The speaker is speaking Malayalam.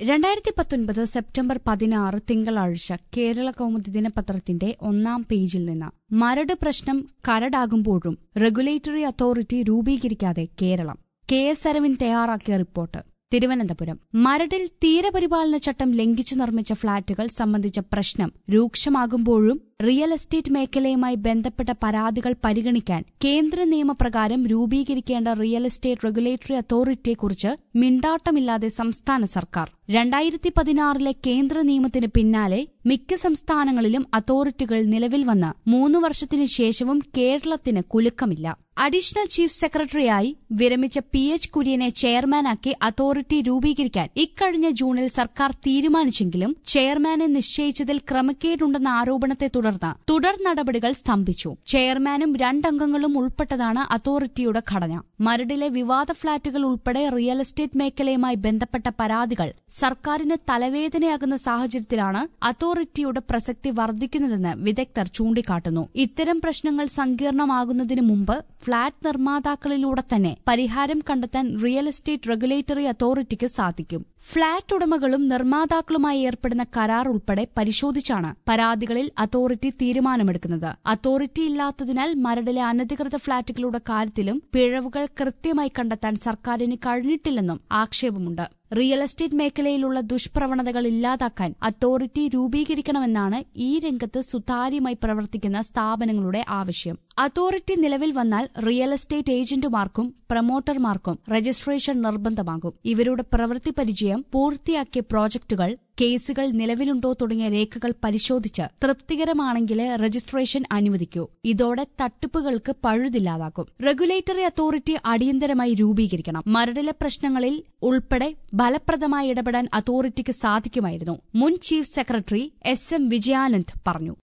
രണ്ടായിരത്തി പത്തൊൻപത് സെപ്റ്റംബർ പതിനാറ് തിങ്കളാഴ്ച കേരള കൗമുദി ദിനപത്രത്തിന്റെ ഒന്നാം പേജിൽ നിന്ന് മരട് പ്രശ്നം കരടാകുമ്പോഴും റെഗുലേറ്ററി അതോറിറ്റി രൂപീകരിക്കാതെ കേരളം കെ എസ് അരവിന്ദ് തയ്യാറാക്കിയ റിപ്പോർട്ട് തിരുവനന്തപുരം മരടിൽ തീരപരിപാലന ചട്ടം ലംഘിച്ചു നിർമ്മിച്ച ഫ്ളാറ്റുകൾ സംബന്ധിച്ച പ്രശ്നം രൂക്ഷമാകുമ്പോഴും റിയൽ എസ്റ്റേറ്റ് മേഖലയുമായി ബന്ധപ്പെട്ട പരാതികൾ പരിഗണിക്കാൻ കേന്ദ്ര നിയമപ്രകാരം രൂപീകരിക്കേണ്ട റിയൽ എസ്റ്റേറ്റ് റെഗുലേറ്ററി അതോറിറ്റിയെക്കുറിച്ച് മിണ്ടാട്ടമില്ലാതെ സംസ്ഥാന സർക്കാർ രണ്ടായിരത്തി പതിനാറിലെ കേന്ദ്ര നിയമത്തിന് പിന്നാലെ മിക്ക സംസ്ഥാനങ്ങളിലും അതോറിറ്റികൾ നിലവിൽ വന്ന് മൂന്ന് വർഷത്തിനു ശേഷവും കേരളത്തിന് കുലുക്കമില്ല അഡീഷണൽ ചീഫ് സെക്രട്ടറിയായി വിരമിച്ച പി എച്ച് കുര്യനെ ചെയർമാനാക്കി അതോറിറ്റി രൂപീകരിക്കാൻ ഇക്കഴിഞ്ഞ ജൂണിൽ സർക്കാർ തീരുമാനിച്ചെങ്കിലും ചെയർമാനെ നിശ്ചയിച്ചതിൽ ക്രമക്കേടുണ്ടെന്ന ആരോപണത്തെ തുടർന്ന് തുടർ നടപടികൾ സ്തംഭിച്ചു ചെയർമാനും രണ്ടംഗങ്ങളും ഉൾപ്പെട്ടതാണ് അതോറിറ്റിയുടെ ഘടന മരടിലെ വിവാദ ഫ്ളാറ്റുകൾ ഉൾപ്പെടെ റിയൽ എസ്റ്റേറ്റ് മേഖലയുമായി ബന്ധപ്പെട്ട പരാതികൾ സർക്കാരിന് തലവേദനയാകുന്ന സാഹചര്യത്തിലാണ് അതോറിറ്റിയുടെ പ്രസക്തി വർദ്ധിക്കുന്നതെന്ന് വിദഗ്ധർ ചൂണ്ടിക്കാട്ടുന്നു ഇത്തരം പ്രശ്നങ്ങൾ സങ്കീർണമാകുന്നതിന് മുമ്പ് ഫ്ളാറ്റ് നിർമ്മാതാക്കളിലൂടെ തന്നെ പരിഹാരം കണ്ടെത്താൻ റിയൽ എസ്റ്റേറ്റ് റെഗുലേറ്ററി അതോറിറ്റിക്ക് സാധിക്കും ഫ്ളാറ്റ് ഉടമകളും നിർമ്മാതാക്കളുമായി ഏർപ്പെടുന്ന കരാർ ഉൾപ്പെടെ പരിശോധിച്ചാണ് പരാതികളിൽ അതോറിറ്റി തീരുമാനമെടുക്കുന്നത് അതോറിറ്റി ഇല്ലാത്തതിനാൽ മരടിലെ അനധികൃത ഫ്ളാറ്റുകളുടെ കാര്യത്തിലും പിഴവുകൾ കൃത്യമായി കണ്ടെത്താൻ സർക്കാരിന് കഴിഞ്ഞിട്ടില്ലെന്നും ആക്ഷേപമുണ്ട് റിയൽ എസ്റ്റേറ്റ് മേഖലയിലുള്ള ദുഷ്പ്രവണതകൾ ഇല്ലാതാക്കാൻ അതോറിറ്റി രൂപീകരിക്കണമെന്നാണ് ഈ രംഗത്ത് സുതാര്യമായി പ്രവർത്തിക്കുന്ന സ്ഥാപനങ്ങളുടെ ആവശ്യം അതോറിറ്റി നിലവിൽ വന്നാൽ റിയൽ എസ്റ്റേറ്റ് ഏജന്റുമാർക്കും പ്രമോട്ടർമാർക്കും രജിസ്ട്രേഷൻ നിർബന്ധമാകും ഇവരുടെ പ്രവൃത്തി പരിചയം പൂർത്തിയാക്കിയ പ്രോജക്ടുകൾ കേസുകൾ നിലവിലുണ്ടോ തുടങ്ങിയ രേഖകൾ പരിശോധിച്ച് തൃപ്തികരമാണെങ്കിൽ രജിസ്ട്രേഷൻ അനുവദിക്കൂ ഇതോടെ തട്ടിപ്പുകൾക്ക് പഴുതില്ലാതാക്കും റെഗുലേറ്ററി അതോറിറ്റി അടിയന്തരമായി രൂപീകരിക്കണം മരടിലെ പ്രശ്നങ്ങളിൽ ഉൾപ്പെടെ ഫലപ്രദമായി ഇടപെടാൻ അതോറിറ്റിക്ക് സാധിക്കുമായിരുന്നു മുൻ chief secretary S M Vijayanand പറഞ്ഞു